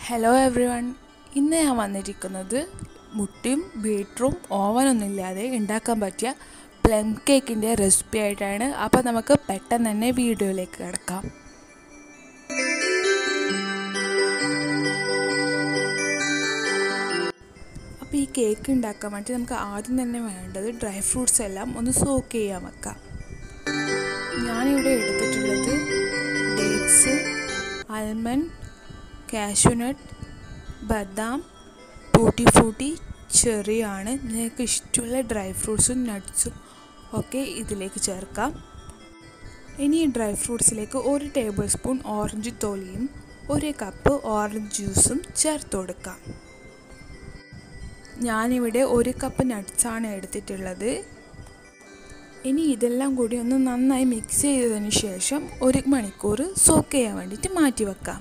hello every one ഇന്ന് ഞാൻ വന്നിരിക്കുന്നത് മുട്ടയും ബീറ്ററും ഓവനൊന്നും ഇല്ലാതെ ഉണ്ടാക്കാൻ പറ്റിയ പ്ലം കേക്കിൻ്റെ റെസിപ്പി ആയിട്ടാണ് അപ്പോൾ നമുക്ക് പെട്ടെന്ന് തന്നെ വീഡിയോയിലേക്ക് കിടക്കാം അപ്പോൾ ഈ കേക്ക് ഉണ്ടാക്കാൻ വേണ്ടി നമുക്ക് ആദ്യം തന്നെ വേണ്ടത് ഡ്രൈ ഫ്രൂട്ട്സ് എല്ലാം ഒന്ന് സോക്ക് ചെയ്യാൻ വെക്കാം ഞാനിവിടെ എടുത്തിട്ടുള്ളത് ഡേറ്റ്സ് ആൽമണ്ട് കാഷ്യൂനട്ട് ബദാം ടൂട്ടി ഫ്രൂട്ടി ചെറിയാണ് നിങ്ങൾക്ക് ഇഷ്ടമുള്ള ഡ്രൈ ഫ്രൂട്ട്സും നട്ട്സും ഒക്കെ ഇതിലേക്ക് ചേർക്കാം ഇനി ഈ ഡ്രൈ ഫ്രൂട്ട്സിലേക്ക് ഒരു ടേബിൾ സ്പൂൺ ഓറഞ്ച് തോലിയും ഒരു കപ്പ് ഓറഞ്ച് ജ്യൂസും ചേർത്ത് കൊടുക്കാം ഞാനിവിടെ ഒരു കപ്പ് നട്ട്സാണ് എടുത്തിട്ടുള്ളത് ഇനി ഇതെല്ലാം കൂടി ഒന്ന് നന്നായി മിക്സ് ചെയ്തതിന് ശേഷം ഒരു മണിക്കൂർ സോക്ക് ചെയ്യാൻ വേണ്ടിയിട്ട് മാറ്റി വെക്കാം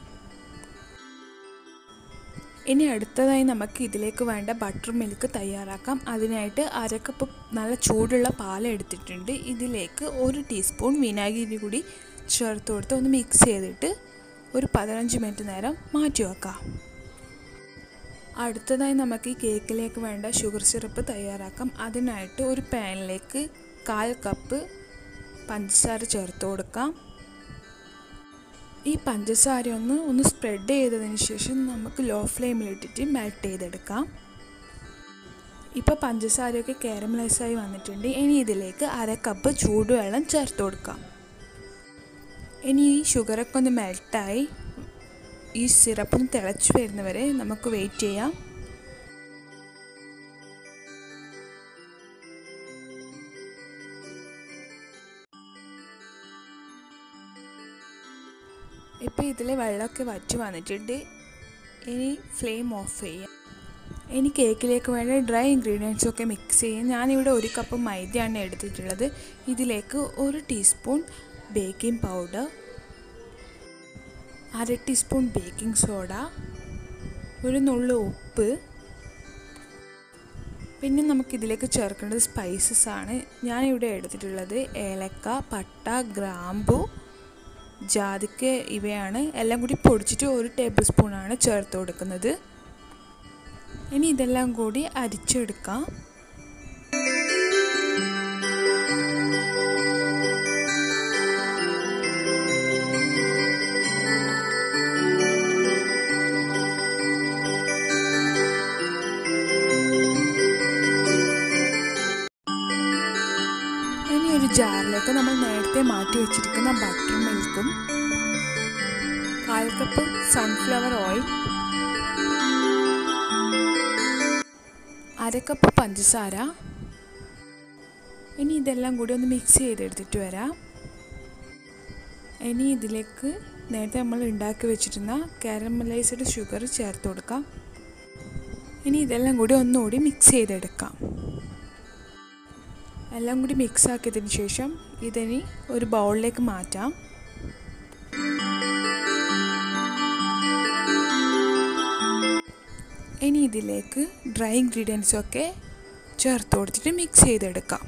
ഇനി അടുത്തതായി നമുക്ക് ഇതിലേക്ക് വേണ്ട ബട്ടർ മിൽക്ക് തയ്യാറാക്കാം അതിനായിട്ട് അര കപ്പ് നല്ല ചൂടുള്ള പാൽ എടുത്തിട്ടുണ്ട് ഇതിലേക്ക് ഒരു ടീസ്പൂൺ വിനാഗിരി കൂടി ചേർത്ത് കൊടുത്ത് ഒന്ന് മിക്സ് ചെയ്തിട്ട് ഒരു പതിനഞ്ച് മിനിറ്റ് നേരം മാറ്റി വെക്കാം അടുത്തതായി നമുക്ക് ഈ കേക്കിലേക്ക് വേണ്ട ഷുഗർ സിറപ്പ് തയ്യാറാക്കാം അതിനായിട്ട് ഒരു പാനിലേക്ക് കാൽ കപ്പ് പഞ്ചസാര ചേർത്ത് കൊടുക്കാം ഈ പഞ്ചസാര ഒന്ന് ഒന്ന് സ്പ്രെഡ് ചെയ്തതിന് ശേഷം നമുക്ക് ലോ ഫ്ലെയിമിലിട്ടിട്ട് മെൽറ്റ് ചെയ്തെടുക്കാം ഇപ്പോൾ പഞ്ചസാരയൊക്കെ കാരമലൈസായി വന്നിട്ടുണ്ട് ഇനി ഇതിലേക്ക് അര കപ്പ് ചൂടുവെള്ളം ചേർത്ത് കൊടുക്കാം ഇനി ഈ ഷുഗറൊക്കെ ഒന്ന് മെൽട്ടായി ഈ സിറപ്പ് ഒന്ന് തിളച്ച് വരുന്നവരെ നമുക്ക് വെയിറ്റ് ചെയ്യാം ഇപ്പോൾ ഇതിൽ വെള്ളമൊക്കെ വറ്റി വന്നിട്ടുണ്ട് ഇനി ഫ്ലെയിം ഓഫ് ചെയ്യാം ഇനി കേക്കിലേക്ക് വേണ്ട ഡ്രൈ ഇൻഗ്രീഡിയൻസ് ഒക്കെ മിക്സ് ചെയ്യാം ഞാനിവിടെ ഒരു കപ്പ് മൈദയാണ് എടുത്തിട്ടുള്ളത് ഇതിലേക്ക് ഒരു ടീസ്പൂൺ ബേക്കിംഗ് പൗഡർ അര ടീസ്പൂൺ ബേക്കിംഗ് സോഡ ഒരു നുള്ളു ഉപ്പ് പിന്നെ നമുക്കിതിലേക്ക് ചേർക്കേണ്ടത് സ്പൈസസ് ആണ് ഞാനിവിടെ എടുത്തിട്ടുള്ളത് ഏലക്ക പട്ട ഗ്രാമ്പു ജാതിക്ക ഇവയാണ് എല്ലാം കൂടി പൊടിച്ചിട്ട് ഒരു ടേബിൾ സ്പൂണാണ് ചേർത്ത് കൊടുക്കുന്നത് ഇനി ഇതെല്ലാം കൂടി അരിച്ചെടുക്കാം ഇനി ഒരു ജാറിലേക്ക് നമ്മൾ നേരത്തെ മാറ്റി വെച്ചിരിക്കുന്ന ബട്ടർ മിൽക്കും കാൽ കപ്പ് സൺഫ്ലവർ ഓയിൽ അര കപ്പ് പഞ്ചസാര ഇനി ഇതെല്ലാം കൂടി ഒന്ന് മിക്സ് ചെയ്തെടുത്തിട്ട് വരാം ഇനി ഇതിലേക്ക് നേരത്തെ നമ്മൾ ഉണ്ടാക്കി വെച്ചിരുന്ന കാരമലൈസ്ഡ് ഷുഗർ ചേർത്ത് കൊടുക്കാം ഇനി ഇതെല്ലാം കൂടി ഒന്നുകൂടി മിക്സ് ചെയ്തെടുക്കാം എല്ലാം കൂടി മിക്സ് ആക്കിയതിന് ശേഷം ഇതിനി ഒരു ബൗളിലേക്ക് മാറ്റാം ഇനി ഇതിലേക്ക് ഡ്രൈ ഇൻഗ്രീഡിയൻസ് ഒക്കെ ചേർത്ത് കൊടുത്തിട്ട് മിക്സ് ചെയ്തെടുക്കാം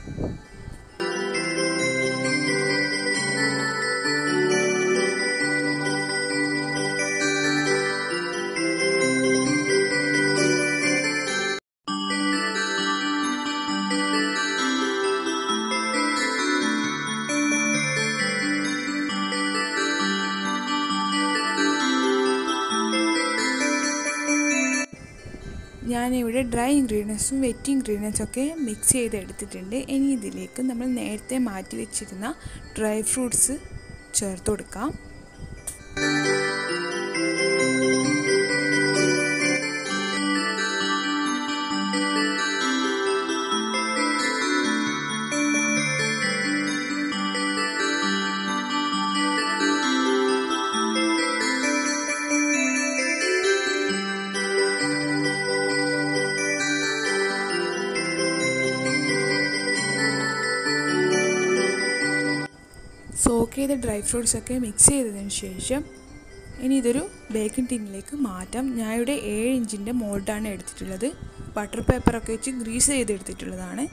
ഞാനിവിടെ ഡ്രൈ ഇൻഗ്രീഡിയൻസും വെറ്റ് ഇൻഗ്രീഡിയൻസും ഒക്കെ മിക്സ് ചെയ്ത് എടുത്തിട്ടുണ്ട് ഇനി ഇതിലേക്ക് നമ്മൾ നേരത്തെ മാറ്റി വെച്ചിരുന്ന ഡ്രൈ ഫ്രൂട്ട്സ് ചേർത്ത് കൊടുക്കാം സോക്ക് ചെയ്ത ഡ്രൈ ഫ്രൂട്ട്സ് ഒക്കെ മിക്സ് ചെയ്തതിന് ശേഷം ഇനി ഇതൊരു ബേക്കിംഗ് ടിന്നിലേക്ക് മാറ്റാം ഞാൻ ഇവിടെ ഏഴ് ഇഞ്ചിൻ്റെ മോൾഡാണ് എടുത്തിട്ടുള്ളത് ബട്ടർ പേപ്പറൊക്കെ വെച്ച് ഗ്രീസ് ചെയ്തെടുത്തിട്ടുള്ളതാണ്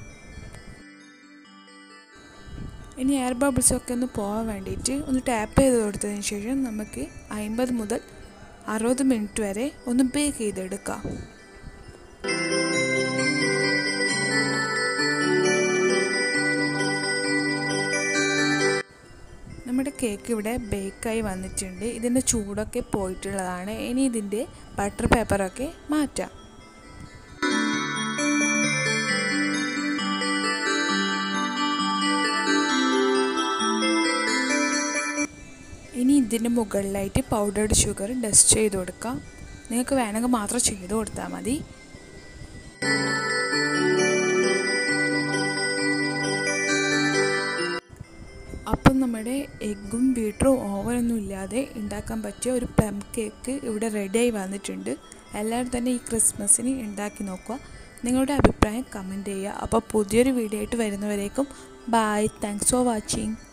ഇനി എയർ ബബിൾസ് ഒക്കെ ഒന്ന് പോകാൻ വേണ്ടിയിട്ട് ഒന്ന് ടാപ്പ് ചെയ്ത് കൊടുത്തതിന് ശേഷം നമുക്ക് അമ്പത് മുതൽ അറുപത് മിനിറ്റ് വരെ ഒന്ന് ബേക്ക് ചെയ്തെടുക്കാം നമ്മുടെ കേക്ക് ഇവിടെ ബേക്കായി വന്നിട്ടുണ്ട് ഇതിൻ്റെ ചൂടൊക്കെ പോയിട്ടുള്ളതാണ് ഇനി ഇതിൻ്റെ ബട്ടർ പേപ്പറൊക്കെ മാറ്റാം ഇനി ഇതിൻ്റെ മുകളിലായിട്ട് പൗഡേർഡ് ഷുഗർ ഡസ്റ്റ് ചെയ്ത് കൊടുക്കാം നിങ്ങൾക്ക് വേണമെങ്കിൽ മാത്രം ചെയ്ത് കൊടുത്താൽ മതി അപ്പം നമ്മുടെ എഗ്ഗും ബീറ്ററും ഓവനൊന്നും ഇല്ലാതെ ഉണ്ടാക്കാൻ പറ്റിയ ഒരു പ്ലം കേക്ക് ഇവിടെ റെഡിയായി വന്നിട്ടുണ്ട് എല്ലാവരും തന്നെ ഈ ക്രിസ്മസിന് ഉണ്ടാക്കി നോക്കുക നിങ്ങളുടെ അഭിപ്രായം കമൻറ്റ് ചെയ്യുക അപ്പോൾ പുതിയൊരു വീഡിയോ ആയിട്ട് വരുന്നവരേക്കും ബായ് താങ്ക്സ് ഫോർ വാച്ചിങ്